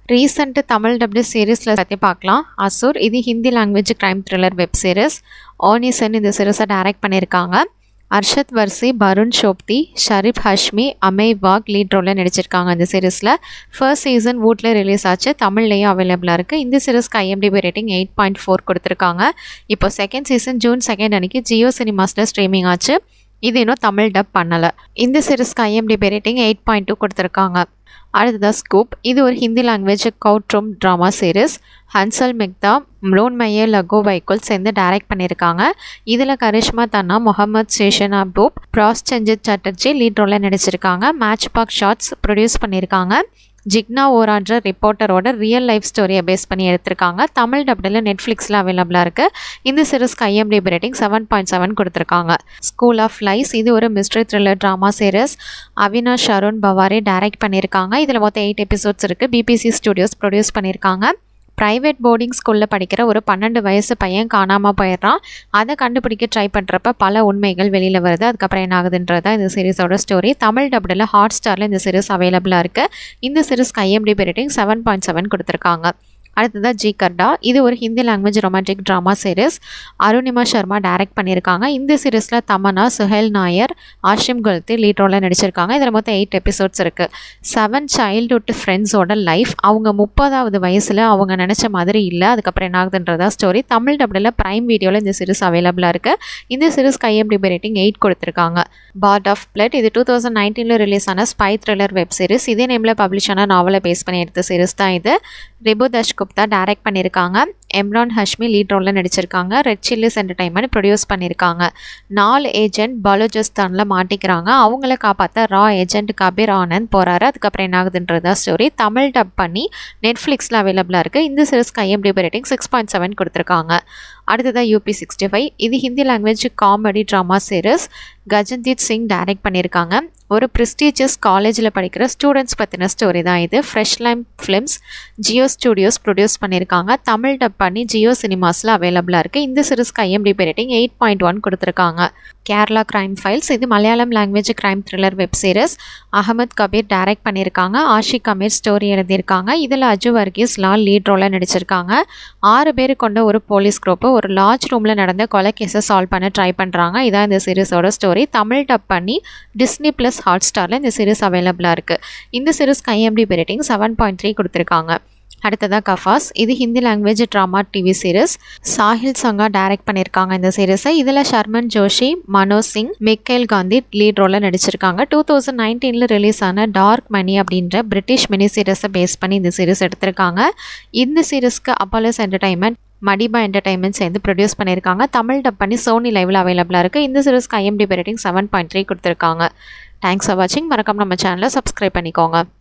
recent Tamil dubbed சீரீஸில் பற்றி பார்க்கலாம் அசூர் இது Hindi language crime thriller web series ஓனிசன் இந்த சீரிஸை டைரக்ட் பண்ணியிருக்காங்க அர்ஷத் வர்சி பருண் ஷோப்தி ஷரீப் ஹஷ்மி அமய் வாக் லீட் ரோலில் நடிச்சிருக்காங்க இந்த சீரிஸில் ஃபர்ஸ்ட் சீசன் வூட்டில் ரிலீஸ் ஆச்சு தமிழ்லேயும் அவைலபிளாக இருக்குது இந்த சீரிஸ்க்கு IMDb rating eight point four கொடுத்துருக்காங்க இப்போ செகண்ட் சீசன் ஜூன் செகண்ட் அன்னைக்கு ஜியோ சினிமாஸில் ஸ்ட்ரீமிங் ஆச்சு இது இன்னும் தமிழ் டப் பண்ணலை இந்த சீரிஸ்க்கு IMDb rating eight point two கொடுத்துருக்காங்க அடுத்ததாக ஸ்கூப் இது ஒரு ஹிந்தி லாங்குவேஜ் கவுட் room drama series Hansal Mehta Mrunmayee Lagoo Waikul சேர்ந்து டைரக்ட் பண்ணியிருக்காங்க இதில் கரிஷ்மா தன்னா முகமது சேஷன் அபூப் பிராஸ் சஞ்சித் சட்டர்ஜி லீட் ரோலில் நடிச்சிருக்காங்க மேட்ச் பாக் ஷார்ட்ஸ் ப்ரொடியூஸ் பண்ணியிருக்காங்க ஜிக்னா ஓரான்ற ரிப்போர்ட்டரோட ரியல் லைஃப் ஸ்டோரியை பேஸ் பண்ணி எடுத்திருக்காங்க தமிழ் டப்டில் நெட்ஃப்ளிக்ஸில் அவைலபிளாக இருக்குது இந்த சீரிஸ்க்கு IMDb rating seven point seven கொடுத்துருக்காங்க ஸ்கூல் ஆஃப் லைஸ் இது ஒரு mystery thriller drama series Avinash Arun பவாரி டைரக்ட் பண்ணியிருக்காங்க இதில் மொத்தம் எயிட் எபிசோட்ஸ் இருக்குது பிபிசி ஸ்டுடியோஸ் ப்ரொடியூஸ் பண்ணியிருக்காங்க ப்ரைவேட் போர்டிங் ஸ்கூலில் படிக்கிற ஒரு பன்னெண்டு வயசு பையன் காணாமல் போயிடுறான் அதை கண்டுபிடிக்க ட்ரை பண்ணுறப்ப பல உண்மைகள் வெளியில் வருது அதுக்கப்புறம் என்ன ஆகுதுன்றது இந்த சீரிஸோட ஸ்டோரி தமிழ் டப்டில் ஹாட் ஸ்டாரில் இந்த சீரிஸ் அவைலபிளாக இருக்குது இந்த சீரிஸ்க்கு IMDb rating seven point seven கொடுத்துருக்காங்க அடுத்ததாக ஜி கர்டா இது ஒரு Hindi language romantic drama series Arunima Sharma direct பண்ணியிருக்காங்க இந்த சீரிஸில் தமனா சுஹேல் நாயர் ஆஷிம் குல்தி லீட் ரோலில் நடிச்சிருக்காங்க இதில் மொத்தம் எயிட் எபிசோட்ஸ் இருக்குது செவன் சைல்டுஹுட் ஃப்ரெண்ட்ஸோட லைஃப் அவங்க முப்பதாவது வயசில் அவங்க நினச்ச மாதிரி இல்லை அதுக்கப்புறம் என்ன ஆகுதுன்றதா ஸ்டோரி தமிழ் டப்டில் ப்ரைம் வீடியோவில் இந்த சீரிஸ் அவைலபிளாக இருக்குது இந்த சீரிஸ் ஐஎம்டிபி ரேட்டிங் எயிட் கொடுத்துருக்காங்க பார்ட் ஆஃப் பிளட் இது டூ தௌசண்ட் நைன்டீனில் ரிலீஸ் ஆன ஸ்பை த்ரில்லர் வெப் சீரிஸ் இதே நேமில் பப்ளிஷ் ஆன நாவலை பேஸ் பண்ணி எடுத்த சீரிஸ் தான் இது ரிபு தஷ் குப்தா டைரக்ட் பண்ணியிருக்காங்க எம்ரான் ஹஷ்மி லீட் ரோலில் நடிச்சிருக்காங்க ரெட் சில்லிஸ் என்டர்டைன்மெண்ட் ப்ரொடியூஸ் பண்ணியிருக்காங்க நாலு ஏஜென்ட் பலோஜிஸ்தானில் மாட்டிக்கிறாங்க அவங்கள காப்பாற்ற ரா ஏஜென்ட் கபீர் ஆனந்த் போகிறாரு அதுக்கப்புறம் என்ன ஆகுதுன்றதா ஸ்டோரி தமிழ் டப் பண்ணி நெட்ஃப்ளிக்ஸில் அவைலபிளாக இருக்குது இந்த சீரிஸ்க்கு IMDb rating six point seven கொடுத்துருக்காங்க அடுத்ததாக யூபி சிக்ஸ்டி ஃபைவ் இது Hindi language comedy drama series கஜன்தீத் சிங் டைரக்ட் பண்ணியிருக்காங்க ஒரு ப்ரெஸ்டீஜியஸ் காலேஜில் படிக்கிற ஸ்டூடெண்ட்ஸ் பற்றின ஸ்டோரி தான் இது fresh lime films Jio studios produce பண்ணியிருக்காங்க தமிழ் டப் பண்ணி ஜியோ சினிமாஸில் அவைலபிளாக இருக்குது இந்த சீரிஸ்க்கு IMDb rating eight point one கொடுத்துருக்காங்க கேரளா கிரைம் ஃபைல்ஸ் இது Malayalam language crime thriller web series Ahammed Khabeer direct பண்ணியிருக்காங்க ஆஷிக் அமீர் ஸ்டோரி எழுதியிருக்காங்க இதில் அஜு வர்கீஸ் லால் லீட் ரோலில் நடிச்சிருக்காங்க ஆறு பேர் கொண்ட ஒரு போலீஸ் குரூப்பு ஒரு லார்ஜ் ரூமில் நடந்த கொலை கேஸை சால்வ் பண்ண ட்ரை பண்ணுறாங்க இதான் இந்த சீரிஸோட ஸ்டோரி தமிழ் டப் பண்ணி டிஸ்னி ப்ளஸ் ஹாட் ஸ்டாரில் இந்த சீரிஸ் அவைலபிளாக இருக்குது இந்த சீரிஸ்க்கு IMDb rating seven point three கொடுத்துருக்காங்க அடுத்ததாக கஃபாஸ் இது Hindi language drama TV series Sahil Sangha direct பண்ணியிருக்காங்க இந்த சீரிஸை இதில் ஷர்மன் ஜோஷி மனோஜ் சிங் மிக்கேல் காந்தி லீட் ரோலில் நடிச்சிருக்காங்க டூ தௌசண்ட் நைன்டீனில் ரிலீஸ் ஆன டார்க் மணி அப்படின்ற பிரிட்டிஷ் மினி சீரிஸை பேஸ் பண்ணி இந்த சீரிஸ் எடுத்திருக்காங்க இந்த சீரிஸ்க்கு அப்போலஸ் என்டர்டைன்மெண்ட் மடிபா என்டர்டைன்மெண்ட் சேர்ந்து ப்ரொடியூஸ் பண்ணியிருக்காங்க தமிழ் டப் பண்ணி சோனி லைவில் அவைலபிளாக இருக்குது இந்த சீரிஸ்க்கு IMDb rating seven point three கொடுத்துருக்காங்க தேங்க்ஸ் ஃபார் வாட்சிங் மறக்காம நம்ம சேனலை சப்ஸ்கிரைப் பண்ணிக்கோங்க